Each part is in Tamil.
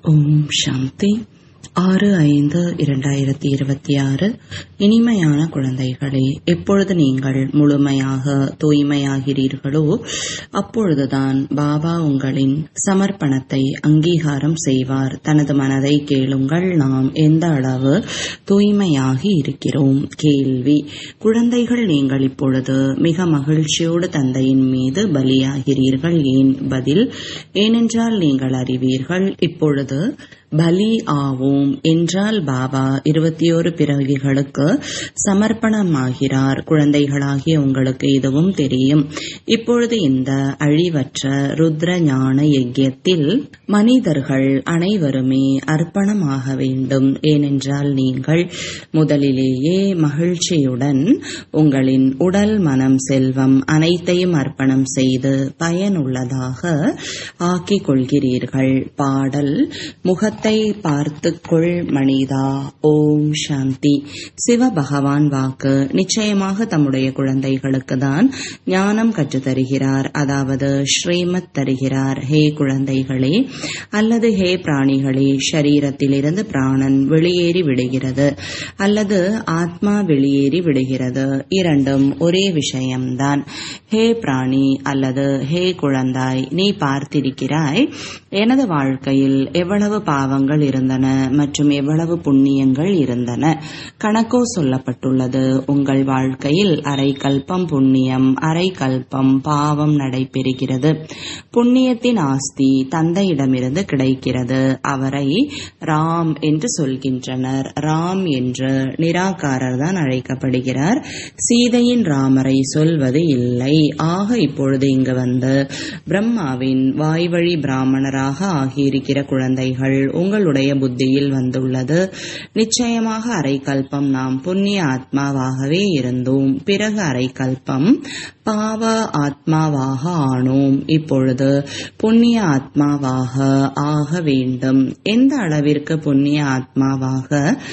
ஓம் சாந்தி ஆறு ஐந்து இரண்டாயிரத்தி இருபத்தி ஆறு இனிமையான குழந்தைகளே எப்பொழுது நீங்கள் முழுமையாக தூய்மையாகிறீர்களோ அப்பொழுதுதான் பாபா உங்களின் சமர்ப்பணத்தை அங்கீகாரம் செய்வார் தனது மனதை கேளுங்கள் நாம் எந்த அளவு தூய்மையாகி இருக்கிறோம் கேள்வி குழந்தைகள் நீங்கள் இப்பொழுது மிக மகிழ்ச்சியோடு தந்தையின் மீது பலியாகிறீர்கள் ஏன் பதில் ஏனென்றால் நீங்கள் அறிவீர்கள் இப்பொழுது பலி ஆவோம் என்றால் பாபா இருபத்தி ஓரு பிறவிகளுக்கு சமர்ப்பணமாகிறார் குழந்தைகளாகிய உங்களுக்கு இதுவும் தெரியும் இப்பொழுது இந்த அழிவற்ற ருத்ர ஞான யஜ்யத்தில் மனிதர்கள் அனைவருமே அர்ப்பணமாக வேண்டும் ஏனென்றால் நீங்கள் முதலிலேயே மகிழ்ச்சியுடன் உங்களின் உடல் மனம் செல்வம் அனைத்தையும் அர்ப்பணம் செய்து பயனுள்ளதாக ஆக்கிக் கொள்கிறீர்கள் பாடல் முகத்தை பார்த்துக்கொள் மனிதா ஓம் சாந்தி சிவபகவான் வாக்கு நிச்சயமாக தம்முடைய குழந்தைகளுக்கு தான் ஞானம் கற்றுத் தருகிறார் அதாவது ஸ்ரீமத் தருகிறார் ஹே குழந்தைகளே அல்லது ஹே பிராணிகளே ஷரீரத்திலிருந்து பிராணன் வெளியேறி விடுகிறது அல்லது ஆத்மா வெளியேறி விடுகிறது இரண்டும் ஒரே விஷயம்தான் ஹே பிராணி அல்லது ஹே குழந்தாய் நீ பார்த்திருக்கிறாய் எனது வாழ்க்கையில் எவ்வளவு பாவங்கள் இருந்தன மற்றும் எவ்வளவு புண்ணியங்கள் இருந்தன கணக்கோ சொல்லப்பட்டுள்ளது உங்கள் வாழ்க்கையில் அரை கல்பம் புண்ணியம் அரை கல்பம் பாவம் நடைபெறுகிறது புண்ணியத்தின் ஆஸ்தி தந்தையிடமிருந்து கிடைக்கிறது அவரை ராம் என்று சொல்கின்றனர் ராம் என்று நிராகாரர் தான் அழைக்கப்படுகிறார் சீதையின் ராமரை சொல்வது இல்லை ஆக இப்பொழுது இங்கு வந்து பிரம்மாவின் வாய்வழி பிராமணராக ஆகியிருக்கிற குழந்தைகள் உங்களுடைய புத்தியில் வந்துள்ளது நிச்சயமாக அரை கல்பம் நாம் புண்ணிய ஆத்மாவாகவே இருந்தோம் பிறகு அரை கல்பம் பாவ ஆத்மாவாக ஆனோம் இப்பொழுது புண்ணிய ஆத்மாவாக ஆக வேண்டும் எந்த அளவிற்கு புண்ணிய ஆத்மாவாக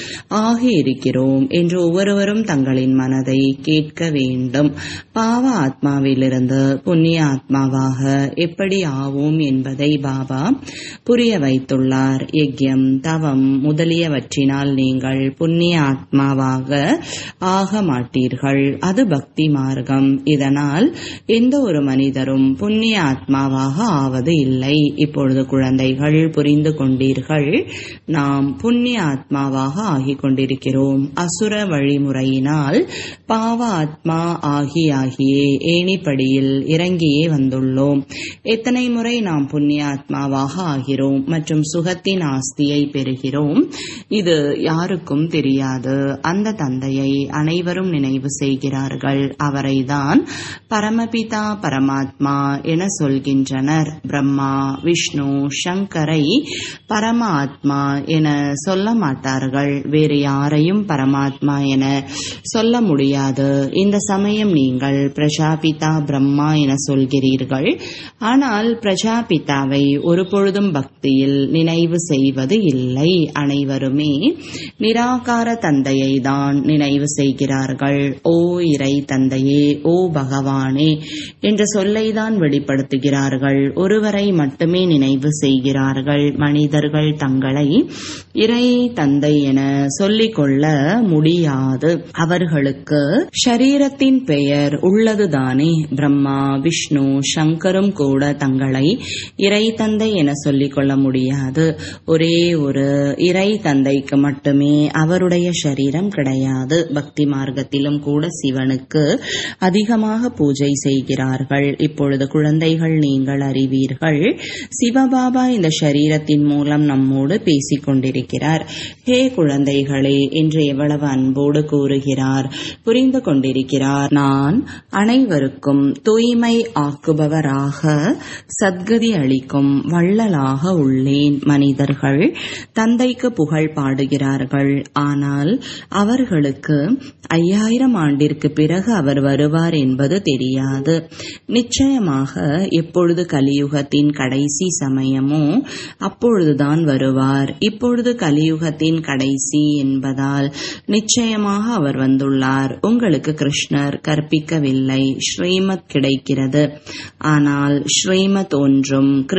ஆகி இருக்கிறோம் என்று ஒவ்வொருவரும் தங்களின் மனதை கேட்க வேண்டும் பாவ ஆத்மாவிலிருந்து புண்ணிய ஆத்மாவாக எப்படி ஆவோம் என்பதை பாபா புரிய வைத்துள்ளார் யஜ்யம் தவம் முதலியவற்றினால் நீங்கள் புண்ணிய ஆத்மாவாக ஆக மாட்டீர்கள் அது பக்தி மார்க்கம் இதனால் எந்த ஒரு மனிதரும் புண்ணிய ஆத்மாவாக ஆவது இல்லை இப்பொழுது குழந்தைகள் புரிந்து கொண்டீர்கள் நாம் புண்ணிய ஆத்மாவாக ஆகிக் கொண்டிருக்கிறோம் அசுர வழிமுறையினால் பாவ ஆத்மா ஆகி ஆகியே ஏணிப்படியில் இறங்கியே வந்துள்ளோம் எத்தனை முறை நாம் புண்ணிய ஆத்மாவாக ஆகிறோம் மற்றும் சுகத்தின் ஆஸ்தியை பெறுகிறோம் இது யாருக்கும் தெரியாது அந்த தந்தையை அனைவரும் நினைவு செய்கிறார்கள் அவரைதான் பரமபிதா பரமாத்மா என சொல்கின்றனர் பிரம்மா விஷ்ணு சங்கரை பரம ஆத்மா என சொல்ல மாட்டார்கள் வேறு யாரையும் பரமாத்மா என சொல்ல முடியாது இந்த சமயம் நீங்கள் பிரஜாபிதா பிரம்மா என சொல்கிறீர்கள் ஆனால் பிரஜாபிதாவை ஒரு பொழுதும் பக்தியில் நினைவு செய்வது இல்லை அனைவருமே நிராகார தந்தையை தான் நினைவு செய்கிறார்கள் ஓ இறை தந்தையே ஓ பகவானே என்ற சொல்லை தான் வெளிப்படுத்துகிறார்கள் ஒருவரை மட்டுமே நினைவு செய்கிறார்கள் மனிதர்கள் தங்களை இறை தந்தை என சொல்லிக் கொள்ள முடியாது அவர்களுக்கு ஷரீரத்தின் பெயர் உள்ளதுதானே பிரம்மா விஷ்ணு சங்கரும் கூட தங்களை இறை தந்தை என சொல்லிக் கொள்ள முடியாது ஒரே ஒரு இறை தந்தைக்கு மட்டுமே அவருடைய சரீரம் கிடையாது பக்தி மார்க்கத்திலும் கூட சிவனுக்கு அதிகமாக பூஜை செய்கிறார்கள் இப்பொழுது குழந்தைகள் நீங்கள் அறிவீர்கள் சிவபாபா இந்த சரீரத்தின் மூலம் நம்மோடு பேசிக் கொண்டிருக்கிறார் ஹே குழந்தைகளே என்று எவ்வளவு அன்போடு கூறுகிறார் புரிந்து கொண்டிருக்கிறார் நான் அனைவருக்கும் தூய்மை ஆக்குபவராக சத்கதி அளிக்கும் வள்ளலாக உள்ளேன் மனிதர்கள் தந்தைக்கு புகழ் பாடுகிறார்கள் ஆனால் அவர்களுக்கு ஐயாயிரம் ஆண்டிற்கு பிறகு அவர் வருவார் என்பது தெரியாது நிச்சயமாக எப்பொழுது கலியுகத்தின் கடைசி சமயமோ அப்பொழுதுதான் வருவார் இப்பொழுது கலியுகத்தின் கடைசி என்பதால் நிச்சயமாக அவர் வந்துள்ளார் உங்களுக்கு கிருஷ்ணர் கற்பிக்கவில்லை ஸ்ரீமத் கிடைக்கிறது ஆனால் ஸ்ரீமத் ஒன்றும் கிருஷ்ணர்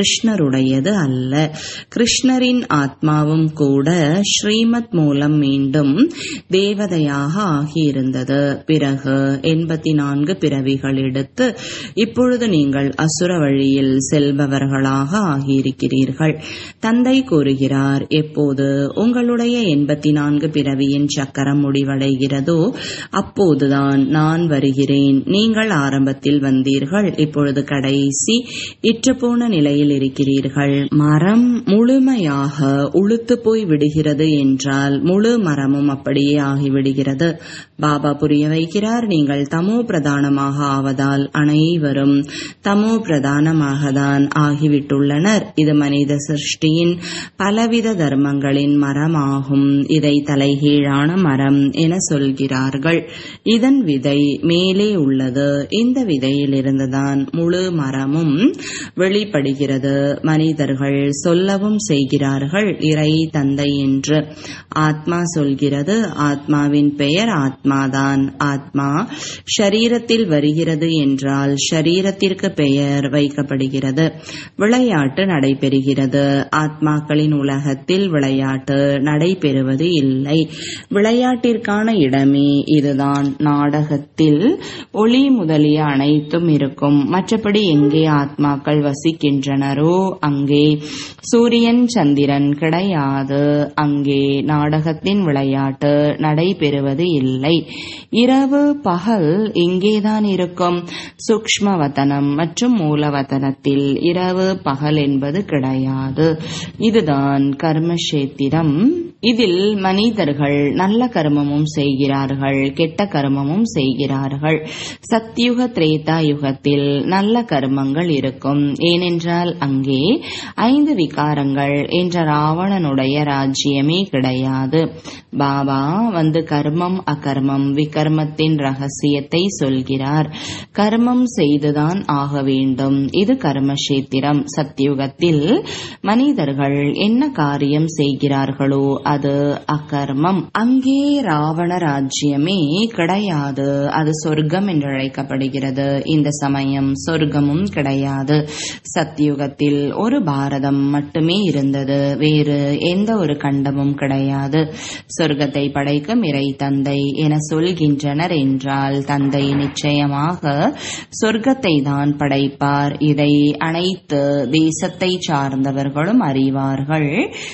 உங்களுடையது அல்ல கிருஷ்ணரின் ஆத்மாவும் கூட ஸ்ரீமத் மூலம் மீண்டும் தேவதையாக ஆகியிருந்தது பிறகு எண்பத்தி நான்கு பிறவிகள் எடுத்து இப்பொழுது நீங்கள் அசுர வழியில் செல்பவர்களாக ஆகியிருக்கிறீர்கள் தந்தை கூறுகிறார் எப்போது உங்களுடைய எண்பத்தி நான்கு பிறவியின் சக்கரம் முடிவடைகிறதோ அப்போதுதான் நான் வருகிறேன் நீங்கள் ஆரம்பத்தில் வந்தீர்கள் இப்பொழுது கடைசி இற்றுப்போன நிலையில் இருக்கிறீர்கள் மரம் முழுமையாக உளுத்து போய் விடுகிறது என்றால் முழு மரமும் அப்படியே ஆகிவிடுகிறது பாபா புரிய வைக்கிறார் நீங்கள் தமோ பிரதானமாக ஆவதால் அனைவரும் தமோ பிரதானமாக தான் ஆகிவிட்டுள்ளனர் இது மனித சிருஷ்டியின் பலவித தர்மங்களின் மரமாகும் இதை தலைகீழான மரம் என சொல்கிறார்கள் இதன் விதை மேலே உள்ளது இந்த விதையில் இருந்துதான் முழு மரமும் வெளிப்படுகிறது மனிதர்கள் சொல்லவும் செய்கிறார்கள் இறை தந்தை என்று ஆத்மா சொல்கிறது ஆத்மாவின் பெயர் ஆத்மாதான் ஆத்மா ஷரீரத்தில் வருகிறது என்றால் ஷரீரத்திற்கு பெயர் வைக்கப்படுகிறது விளையாட்டு நடைபெறுகிறது ஆத்மாக்களின் உலகத்தில் விளையாட்டு நடைபெறுவது இல்லை விளையாட்டிற்கான இடமே இதுதான் நாடகத்தில் ஒளி முதலிய அனைத்தும் இருக்கும் மற்றபடி எங்கே ஆத்மாக்கள் வசிக்கின்றனரோ அங்கே சூரியன் சந்திரன் கிடையாது அங்கே நாடகத்தின் விளையாட்டு நடைபெறுவது இல்லை இரவு பகல் இங்கேதான் இருக்கும் சூக்ஷ்மவதனம் மற்றும் மூலவதனத்தில் இரவு பகல் என்பது கிடையாது இதுதான் கர்மக்ஷேத்திரம் இதில் மனிதர்கள் நல்ல கர்மமும் செய்கிறார்கள் கெட்ட கர்மமும் செய்கிறார்கள் சத்யுக திரேதா யுகத்தில் நல்ல கர்மங்கள் இருக்கும் ஏனென்றால் அங்கே ஐந்து விகாரங்கள் என்ற ராவணனுடைய ராஜ்யமே கிடையாது பாபா வந்து கர்மம் அகர்மம் விகர்மத்தின் ரகசியத்தை சொல்கிறார் கர்மம் செய்துதான் ஆக வேண்டும் இது கர்மக்ஷேத்திரம் சத்யுகத்தில் மனிதர்கள் என்ன காரியம் செய்கிறார்களோ அது அகர்மம் அங்கே ராவண ராஜ்யமே கிடையாது அது சொர்க்கம் என்று அழைக்கப்படுகிறது இந்த சமயம் சொர்க்கமும் கிடையாது சத்யுகத்தில் ஒரு பாரதம் மட்டுமே இருந்தது வேறு எந்த ஒரு கண்டமும் கிடையாது சொர்க்கத்தை படைக்கும் இறை தந்தை என சொல்கின்றனர் என்றால் தந்தை நிச்சயமாக சொர்க்கத்தை தான் படைப்பார் இதை அனைத்து தேசத்தை சார்ந்தவர்களும் அறிவார்கள்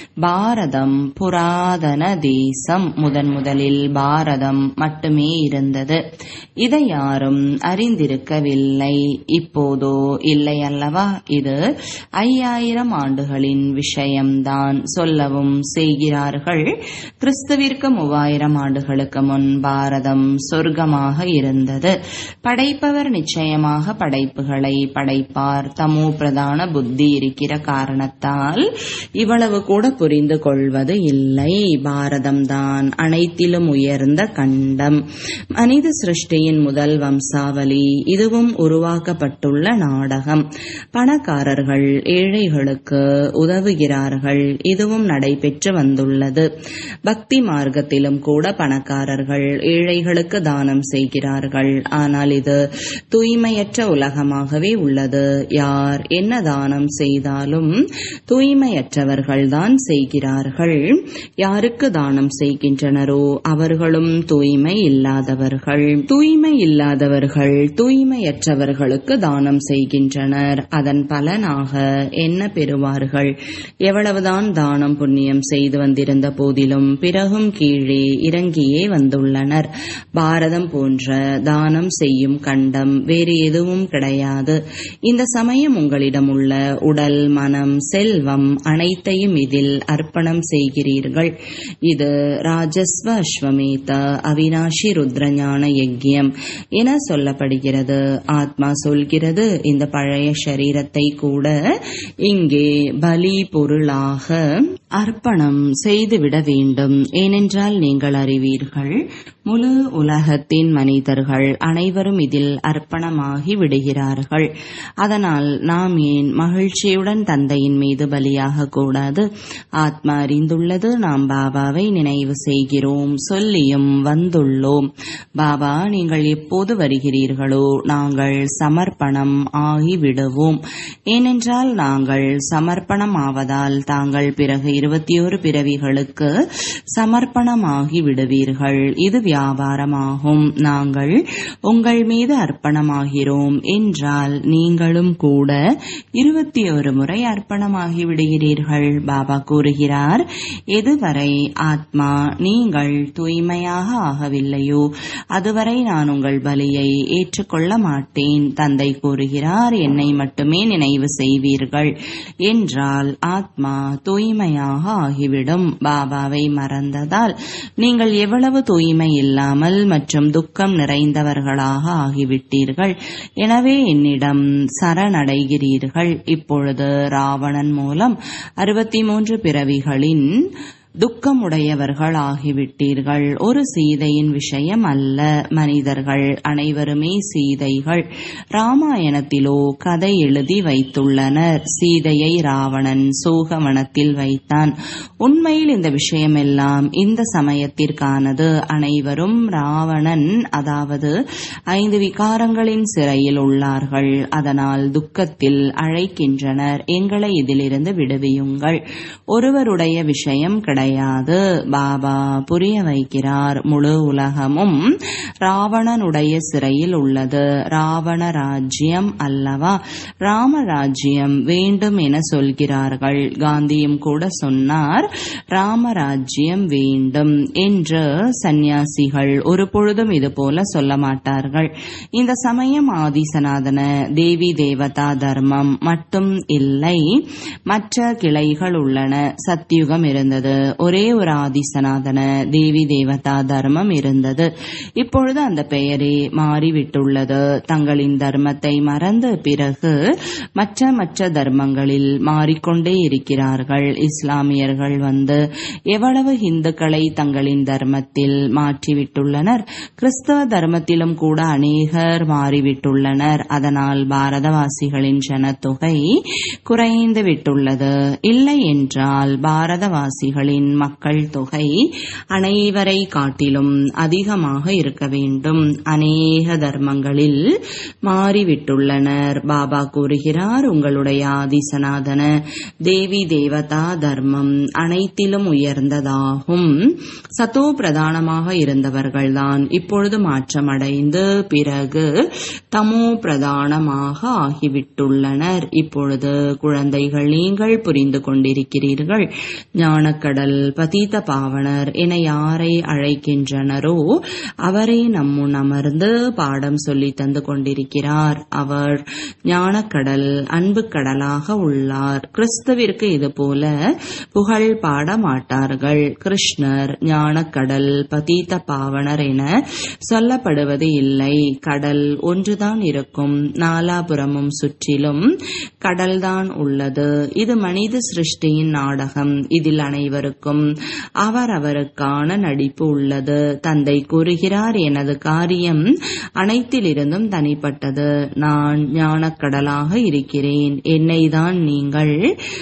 பாரதம் புராதன தேசம் முதன் முதலில் பாரதம் மட்டுமே இருந்தது இதை யாரும் அறிந்திருக்கவில்லை இப்போதோ இல்லை அல்லவா இது ஐயாயிரம் ஆண்டுகளின் விஷயம்தான் சொல்லவும் செய்கிறார்கள் கிறிஸ்துவிற்கு மூவாயிரம் ஆண்டுகளுக்கு முன் பாரதம் சொர்க்கமாக இருந்தது படைப்பவர் நிச்சயமாக படைப்புகளை படைப்பார் தமோ பிரதான புத்தி இருக்கிற காரணத்தால் இவ்வளவு கூட புரிந்து கொள்வது இல்லை பாரதம் தான் அனைத்திலும் உயர்ந்த கண்டம் மனித சிருஷ்டியின் முதல் வம்சாவளி இதுவும் உருவாக்கப்பட்டுள்ள நாடகம் பணக்காரர்கள் ஏழைகளுக்கு உதவுகிறார்கள் இதுவும் நடைபெற்று வந்துள்ளது பக்தி மார்க்கத்திலும் கூட பணக்காரர்கள் ஏழைகளுக்கு தானம் செய்கிறார்கள் ஆனால் இது தூய்மையற்ற உலகமாகவே உள்ளது யார் என்ன தானம் செய்தாலும் தூய்மையற்றவர்கள் தான் செய்கிறார்கள் யாருக்கு தானம் செய்கின்றனரோ அவர்களும் தூய்மை இல்லாதவர்கள் தூய்மை இல்லாதவர்கள் தூய்மையற்றவர்களுக்கு தானம் செய்கின்றனர் அதன் பலனாக என்ன பெறுவார்கள் எவ்வளவுதான் தானம் புண்ணியம் செய்து வந்திருந்த போதிலும் பிறகும் கீழே இறங்கியே வந்துள்ளனர் பாரதம் போன்ற தானம் செய்யும் கண்டம் வேறு எதுவும் கிடையாது இந்த சமயம் உங்களிடம் உள்ள உடல் மனம் செல்வம் அனைத்தையும் இதில் அர்ப்பணம் செய்கிறீர்கள் இது ராஜஸ்வ அஸ்வமேத அவினாஷி ருத்ரஞான யஜ்யம் என சொல்லப்படுகிறது ஆத்மா சொல்கிறது இந்த பழைய சரீரத்தை கூட இங்கே பலி பொருளாக அர்ப்பணம் செய்துவிட வேண்டும் ஏனென்றால் நீங்கள் அறிவீர்கள் முழு உலகத்தின் மனிதர்கள் அனைவரும் இதில் அர்ப்பணமாகி விடுகிறார்கள் அதனால் நாம் ஏன் மகிழ்ச்சியுடன் தந்தையின் மீது பலியாக கூடாது ஆத்மா அறிந்துள்ளது நாம் பாபாவை நினைவு செய்கிறோம் சொல்லியும் வந்துள்ளோம் பாபா நீங்கள் எப்போது வருகிறீர்களோ நாங்கள் சமர்ப்பணம் ஆகிவிடுவோம் ஏனென்றால் நாங்கள் சமர்ப்பணம் ஆவதால் தாங்கள் பிறகு இருபத்தி ஒரு பிறவிகளுக்கு சமர்ப்பணமாகி விடுவீர்கள் இது வியாபாரமாகும் நாங்கள் உங்கள் மீது அர்ப்பணமாகிறோம் என்றால் நீங்களும் கூட இருபத்தி ஒரு முறை அர்ப்பணமாகி விடுகிறீர்கள் பாபா கூறுகிறார் எதுவரை ஆத்மா நீங்கள் தூய்மையாக ஆகவில்லையோ அதுவரை நான் உங்கள் பலியை ஏற்றுக்கொள்ள மாட்டேன் தந்தை கூறுகிறார் என்னை மட்டுமே நினைவு செய்வீர்கள் என்றால் ஆத்மா தூய்மையாக ஆகிவிடும் பாபாவை மறந்ததால் நீங்கள் எவ்வளவு தூய்மை இல்லாமல் மற்றும் துக்கம் நிறைந்தவர்களாக ஆகிவிட்டீர்கள் எனவே என்னிடம் சரணடைகிறீர்கள் இப்பொழுது ராவணன் மூலம் அறுபத்தி மூன்று பிறவிகளின் துக்கமுடையவர்கள் ஆகிவிட்டீர்கள் ஒரு சீதையின் விஷயம் அல்ல மனிதர்கள் அனைவருமே சீதைகள் ராமாயணத்திலோ கதை எழுதி வைத்துள்ளனர் சீதையை ராவணன் சோகவனத்தில் வைத்தான் உண்மையில் இந்த விஷயமெல்லாம் இந்த சமயத்திற்கானது அனைவரும் ராவணன் அதாவது ஐந்து விகாரங்களின் சிறையில் உள்ளார்கள் அதனால் துக்கத்தில் அழைக்கின்றனர் எங்களை இதிலிருந்து விடுவியுங்கள் ஒருவருடைய விஷயம் கிடையாது பாபா புரிய வைக்கிறார் முழு உலகமும் ராவணனுடைய சிறையில் உள்ளது ராவண ராஜ்யம் அல்லவா ராமராஜ்யம் வேண்டும் என சொல்கிறார்கள் காந்தியும் கூட சொன்னார் ராமராஜ்யம் வேண்டும் என்று சந்நியாசிகள் ஒரு பொழுதும் இது போல சொல்ல மாட்டார்கள் இந்த சமயம் ஆதிசநாதன தேவி தேவதா தர்மம் மட்டும் இல்லை மற்ற கிளைகள் உள்ளன சத்தியுகம் இருந்தது ஒரே ஒரு ஆதிசநாதன தேவி தேவதா தர்மம் இருந்தது இப்பொழுது அந்த பெயரே மாறிவிட்டுள்ளது தங்களின் தர்மத்தை மறந்த பிறகு மற்ற மற்ற தர்மங்களில் மாறிக்கொண்டே இருக்கிறார்கள் இஸ்லாமியர்கள் வந்து எவ்வளவு இந்துக்களை தங்களின் தர்மத்தில் மாற்றிவிட்டுள்ளனர் கிறிஸ்தவ தர்மத்திலும் கூட அநேகர் மாறிவிட்டுள்ளனர் அதனால் பாரதவாசிகளின் ஜனத்தொகை குறைந்து விட்டுள்ளது இல்லை என்றால் பாரதவாசிகளின் மக்கள் தொகை அனைவரை காட்டிலும் அதிகமாக இருக்க வேண்டும் அநேக தர்மங்களில் மாறிவிட்டுள்ளனர் பாபா கூறுகிறார் உங்களுடைய ஆதிசநாதன தேவி தேவதா தர்மம் அனைத்திலும் உயர்ந்ததாகும் சத்தோ பிரதானமாக இருந்தவர்கள்தான் இப்பொழுது மாற்றமடைந்து பிறகு தமோ பிரதானமாக ஆகிவிட்டுள்ளனர் இப்பொழுது குழந்தைகள் நீங்கள் புரிந்து கொண்டிருக்கிறீர்கள் ஞானக்கடல் பதீத பாவனர் என யாரை அழைக்கின்றனரோ அவரே நம்முன் அமர்ந்து பாடம் சொல்லி தந்து கொண்டிருக்கிறார் அவர் ஞானக்கடல் அன்பு கடலாக உள்ளார் கிறிஸ்துவிற்கு இது போல புகழ் பாட மாட்டார்கள் கிருஷ்ணர் ஞானக்கடல் பதீத பாவனர் என சொல்லப்படுவது இல்லை கடல் ஒன்றுதான் இருக்கும் நாலாபுரமும் சுற்றிலும் கடல்தான் உள்ளது இது மனித சிருஷ்டியின் நாடகம் இதில் அனைவருக்கும் அவரவருக்கான நடிப்பு உள்ளது தந்தை கூறுகிறார் எனது காரியம் அனைத்திலிருந்தும் தனிப்பட்டது நான் ஞானக்கடலாக இருக்கிறேன் என்னை தான் நீங்கள்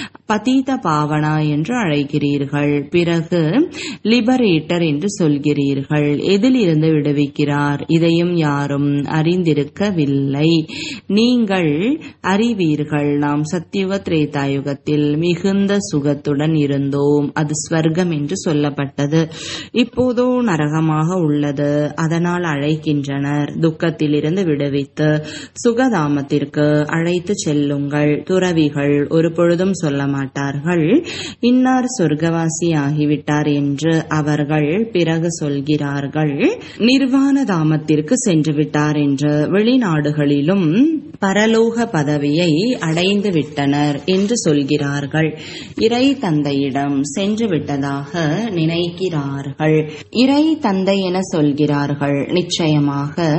பதீத பாவனா என்று அழைக்கிறீர்கள் பிறகு லிபரேட்டர் என்று சொல்கிறீர்கள் எதிலிருந்து விடுவிக்கிறார் இதையும் யாரும் அறிந்திருக்கவில்லை நீங்கள் அறிவீர்கள் நாம் சத்தியுக திரேதாயுகத்தில் மிகுந்த சுகத்துடன் இருந்தோம் அது ஸ்வர்க்கம் என்று சொல்லப்பட்டது இப்போதோ நரகமாக உள்ளது அதனால் அழைக்கின்றனர் துக்கத்திலிருந்து விடுவித்து சுகதாமத்திற்கு அழைத்து செல்லுங்கள் துறவிகள் ஒரு பொழுதும் சொல்ல மாட்டார்கள் இன்னார் சொர்க்கவாசி ஆகிவிட்டார் என்று அவர்கள் பிறகு சொல்கிறார்கள் நிர்வாண தாமத்திற்கு சென்று விட்டார் என்று வெளிநாடுகளிலும் பரலோக பதவியை அடைந்து விட்டனர் என்று சொல்கிறார்கள் இறை தந்தையிடம் சென்று விட்டதாக நினைக்கிறார்கள் இறை தந்தை என சொல்கிறார்கள் நிச்சயமாக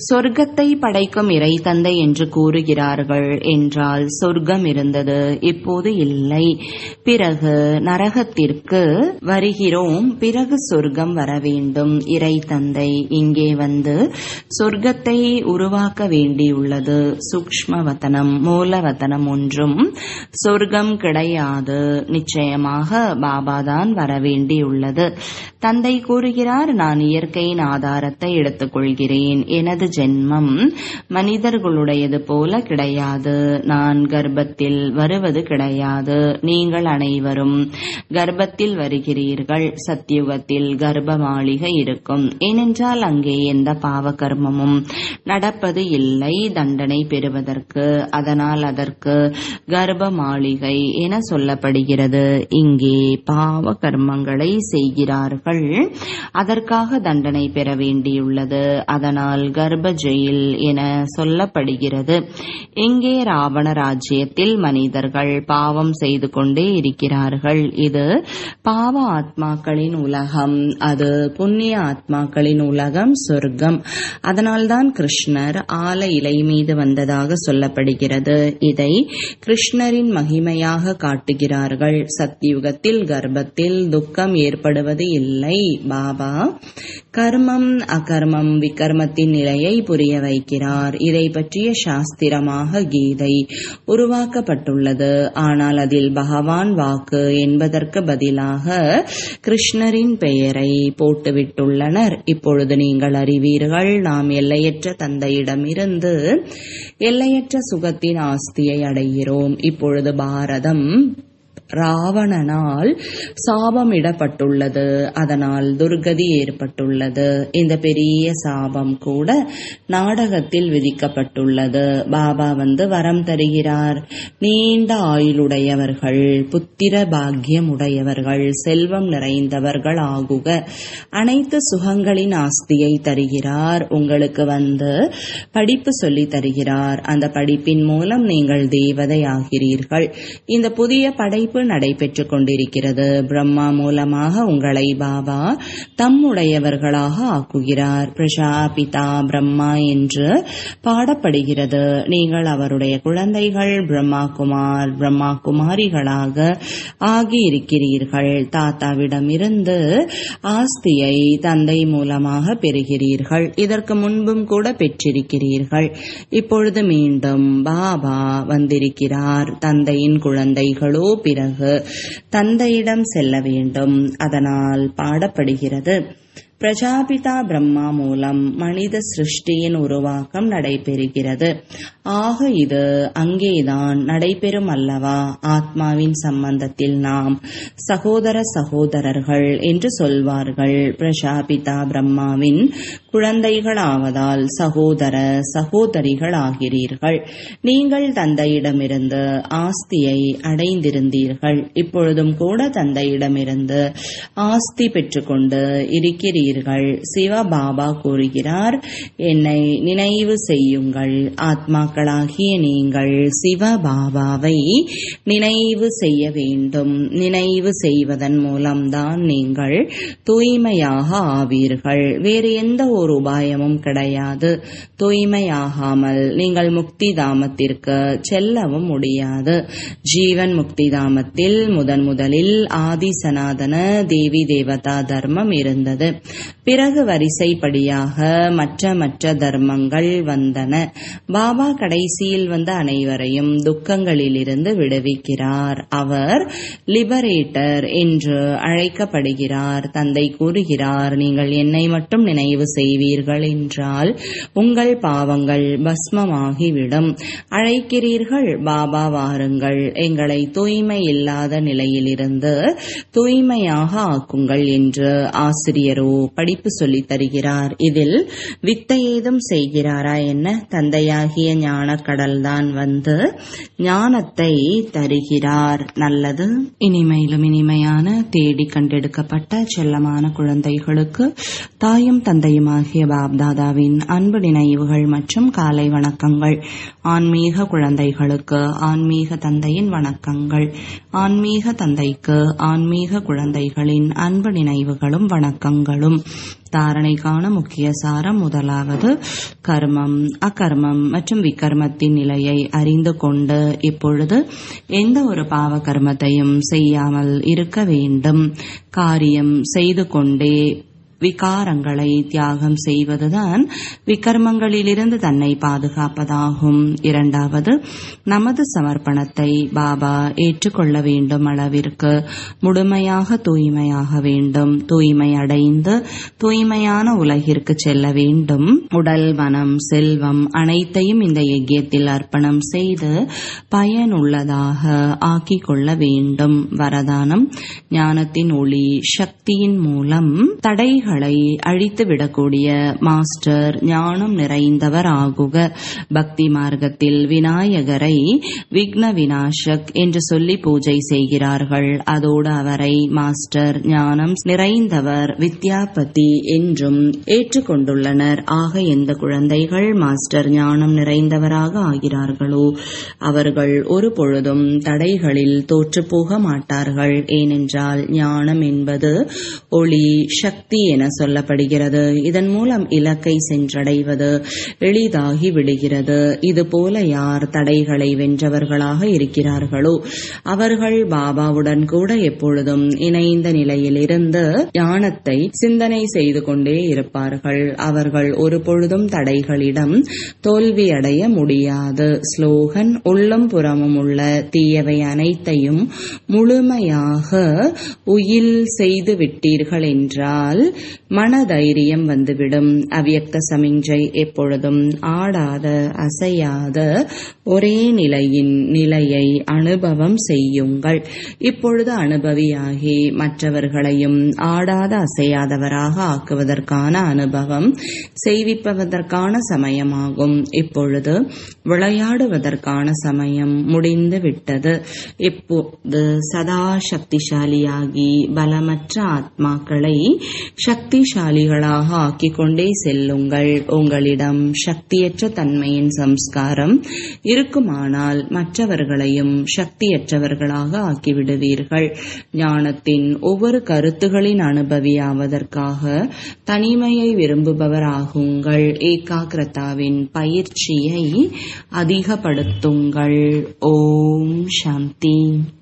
சொர்க்கத்தை படைக்கும் இறை தந்தை என்று கூறுகிறார்கள் என்றால் சொர்க்கம் இருந்தது இப்போது இல்லை பிறகு நரகத்திற்கு வருகிறோம் பிறகு சொர்க்கம் வர வேண்டும் இறை தந்தை இங்கே வந்து சொர்க்கத்தை உருவாக்க வேண்டியுள்ளது சூக்ஷ்மவதனம் மூலவதனம் ஒன்றும் சொர்க்கம் கிடையாது நிச்சயமாக பாபாதான் வர வேண்டியுள்ளது தந்தை கூறுகிறார் நான் இயற்கையின் ஆதாரத்தை எடுத்துக்கொள்கிறேன் எனது ஜென்மம் மனிதர்களுடையது போல கிடையாது நான் கர்ப்பத்தில் வருவது கிடையாது நீங்கள் அனைவரும் கர்ப்பத்தில் வருகிறீர்கள் சத்தியுகத்தில் கர்ப்ப மாளிகை இருக்கும் ஏனென்றால் அங்கே எந்த பாவ கர்மமும் நடப்பது இல்லை தண்டனை பெறுவதற்கு அதனால் அதற்கு கர்ப்ப மாளிகை என சொல்லப்படுகிறது இங்கே பாவ கர்மங்களை செய்கிறார்கள் அதற்காக தண்டனை பெற வேண்டியுள்ளது அதனால் கர்ப்ப ஜெயில் என சொல்லப்படுகிறது இங்கே ராவண ராஜ்யத்தில் மனிதர்கள் பாவம் செய்து கொண்டே இருக்கிறார்கள் இது பாவ ஆத்மாக்களின் உலகம் அது புண்ணிய ஆத்மாக்களின் உலகம் சொர்க்கம் அதனால்தான் கிருஷ்ணர் ஆல இலை மீது வந்ததாக சொல்லப்படுகிறது இதை கிருஷ்ணரின் மகிமையாக காட்டுகிறார்கள் சத்தியுகத்தில் கர்ப்பத்தில் துக்கம் ஏற்படுவது இல்லை பாபா கர்மம் அகர்மம் விகர்மத்தின் நிலையை புரிய வைக்கிறார் இதை பற்றிய சாஸ்திரமாக கீதை உருவாக்கப்பட்டுள்ளது ஆனால் அதில் பகவான் வாக்கு என்பதற்கு பதிலாக கிருஷ்ணரின் பெயரை போட்டுவிட்டுள்ளனர் இப்பொழுது நீங்கள் அறிவீர்கள் நாம் எல்லையற்ற தந்தையிடமிருந்து எல்லையற்ற சுகத்தின் ஆஸ்தியை அடைகிறோம் இப்பொழுது பாரதம் ராவணனால் சாபமிடப்பட்டுள்ளது அதனால் துர்கதி ஏற்பட்டுள்ளது இந்த பெரிய சாபம் கூட நாடகத்தில் விதிக்கப்பட்டுள்ளது பாபா வந்து வரம் தருகிறார் நீண்ட ஆயுளுடையவர்கள் புத்திர பாக்கியம் உடையவர்கள் செல்வம் நிறைந்தவர்கள் ஆகுக அனைத்து சுகங்களின் ஆஸ்தியை தருகிறார் உங்களுக்கு வந்து படிப்பு சொல்லி தருகிறார் அந்த படிப்பின் மூலம் நீங்கள் தேவதை ஆகிறீர்கள் இந்த புதிய படைப்பு நடைபெற்றுக் கொண்டிருக்கிறது பிரம்மா மூலமாக உங்களை பாபா தம்முடையவர்களாக ஆக்குகிறார் பிரஜாபிதா பிரம்மா என்று பாடப்படுகிறது நீங்கள் அவருடைய குழந்தைகள் பிரம்மா குமார் பிரம்மா குமாரிகளாக ஆகியிருக்கிறீர்கள் தாத்தாவிடமிருந்து ஆஸ்தியை தந்தை மூலமாக பெறுகிறீர்கள் இதற்கு முன்பும் கூட பெற்றிருக்கிறீர்கள் இப்பொழுது மீண்டும் பாபா வந்திருக்கிறார் தந்தையின் குழந்தைகளோ பிறகு தந்தையிடம் செல்ல வேண்டும் அதனால் பாடப்படுகிறது பிரஜாபிதா பிரம்மா மூலம் மனித சிருஷ்டியின் உருவாக்கம் நடைபெறுகிறது ஆக இது அங்கேதான் நடைபெறும் அல்லவா ஆத்மாவின் சம்பந்தத்தில் நாம் சகோதர சகோதரர்கள் என்று சொல்வார்கள் பிரஜாபிதா பிரம்மாவின் குழந்தைகளாவதால் சகோதர சகோதரிகள் ஆகிறீர்கள் நீங்கள் தந்தையிடமிருந்து ஆஸ்தியை அடைந்திருந்தீர்கள் இப்பொழுதும் கூட தந்தையிடமிருந்து ஆஸ்தி பெற்றுக்கொண்டு இருக்கிறீர்கள் சிவபாபா கூறுகிறார் என்னை நினைவு செய்யுங்கள் ஆத்மாக்களாகிய நீங்கள் சிவபாபாவை நினைவு செய்ய வேண்டும் நினைவு செய்வதன் மூலம்தான் நீங்கள் தூய்மையாக ஆவீர்கள் வேறு எந்த ஒரு உபாயமும் கிடையாது தூய்மையாகாமல் நீங்கள் முக்தி தாமத்திற்கு செல்லவும் முடியாது ஜீவன் முக்தி தாமத்தில் முதன் முதலில் ஆதி சனாதன தேவி தேவதா தர்மம் இருந்தது பிறகு வரிசைப்படியாக மற்ற மற்ற தர்மங்கள் வந்தன பாபா கடைசியில் வந்த அனைவரையும் துக்கங்களிலிருந்து விடுவிக்கிறார் அவர் லிபரேட்டர் என்று அழைக்கப்படுகிறார் தந்தை கூறுகிறார் நீங்கள் என்னை மட்டும் நினைவு செய்வீர்கள் என்றால் உங்கள் பாவங்கள் பஸ்மமாகிவிடும் அழைக்கிறீர்கள் பாபா வாருங்கள் எங்களை தூய்மை இல்லாத நிலையிலிருந்து தூய்மையாக ஆக்குங்கள் என்று ஆசிரியரோ படிப்பு சொல்லித் தருகிறார் இதில் வித்தை ஏதும் செய்கிறாரா என்ன தந்தையாகிய ஞானக்கடல்தான் வந்து ஞானத்தை தருகிறார் நல்லது இனிமையிலும் இனிமையான தேடி கண்டெடுக்கப்பட்ட செல்லமான குழந்தைகளுக்கு தாயும் தந்தையுமாகிய பாப்தாதாவின் அன்பு நினைவுகள் மற்றும் காலை வணக்கங்கள் ஆன்மீக குழந்தைகளுக்கு ஆன்மீக தந்தையின் வணக்கங்கள் ஆன்மீக தந்தைக்கு ஆன்மீக குழந்தைகளின் அன்பு நினைவுகளும் வணக்கங்களும் தாரணைக்கான முக்கிய சாரம் முதலாவது கர்மம் அகர்மம் மற்றும் விகர்மத்தின் நிலையை அறிந்து கொண்டு இப்பொழுது எந்த ஒரு பாவ கர்மத்தையும் செய்யாமல் இருக்க வேண்டும் காரியம் செய்து கொண்டே விகாரங்களை தியாகம் செய்வதுதான் விகர்மங்களிலிருந்து தன்னை பாதுகாப்பதாகும் இரண்டாவது நமது சமர்ப்பணத்தை பாபா ஏற்றுக்கொள்ள வேண்டும் அளவிற்கு முழுமையாக தூய்மையாக வேண்டும் தூய்மை அடைந்து தூய்மையான உலகிற்கு செல்ல வேண்டும் உடல் மனம் செல்வம் அனைத்தையும் இந்த யஜ்யத்தில் அர்ப்பணம் செய்து பயனுள்ளதாக ஆக்கிக் கொள்ள வேண்டும் வரதானம் ஞானத்தின் ஒளி சக்தியின் மூலம் தடைகள் தடைகளை அழித்து விடக்கூடிய மாஸ்டர் ஞானம் நிறைந்தவர் ஆகுக பக்தி மார்க்கத்தில் விநாயகரை விக்ன விநாசக் என்று சொல்லி பூஜை செய்கிறார்கள் அதோடு அவரை மாஸ்டர் ஞானம் நிறைந்தவர் வித்யாபதி என்றும் ஏற்றுக்கொண்டுள்ளனர் ஆக எந்த குழந்தைகள் மாஸ்டர் ஞானம் நிறைந்தவராக ஆகிறார்களோ அவர்கள் ஒரு பொழுதும் தடைகளில் தோற்று போக மாட்டார்கள் ஏனென்றால் ஞானம் என்பது ஒளி சக்தி என சொல்லப்படுகிறது இதன் மூலம் இலக்கை சென்றடைவது எளிதாகி விடுகிறது இதுபோல யார் தடைகளை வென்றவர்களாக இருக்கிறார்களோ அவர்கள் பாபாவுடன் கூட எப்பொழுதும் இணைந்த நிலையில் இருந்து ஞானத்தை சிந்தனை செய்து கொண்டே இருப்பார்கள் அவர்கள் ஒரு பொழுதும் தடைகளிடம் தோல்வியடைய முடியாது ஸ்லோகன் உள்ளம் புறமும் உள்ள தீயவை அனைத்தையும் முழுமையாக உயில் செய்து விட்டீர்கள் என்றால் மனதைரியம் வந்துவிடும் அவ்யக்த சமிஞ்சை எப்பொழுதும் ஆடாத அசையாத ஒரே நிலையின் நிலையை அனுபவம் செய்யுங்கள் இப்பொழுது அனுபவியாகி மற்றவர்களையும் ஆடாத அசையாதவராக ஆக்குவதற்கான அனுபவம் செய்விப்பதற்கான சமயமாகும் இப்பொழுது விளையாடுவதற்கான சமயம் முடிந்து விட்டது இப்போது சதா சக்திசாலியாகி பலமற்ற ஆத்மாக்களை சக்திசாலிகளாக ஆக்கிக் கொண்டே செல்லுங்கள் உங்களிடம் சக்தியற்ற தன்மையின் சம்ஸ்காரம் இருக்குமானால் மற்றவர்களையும் சக்தியற்றவர்களாக ஆக்கிவிடுவீர்கள் ஞானத்தின் ஒவ்வொரு கருத்துகளின் அனுபவியாவதற்காக தனிமையை விரும்புபவராகுங்கள் ஏகாகிரதாவின் பயிற்சியை அதிகப்படுத்துங்கள் ஓம் சாந்தி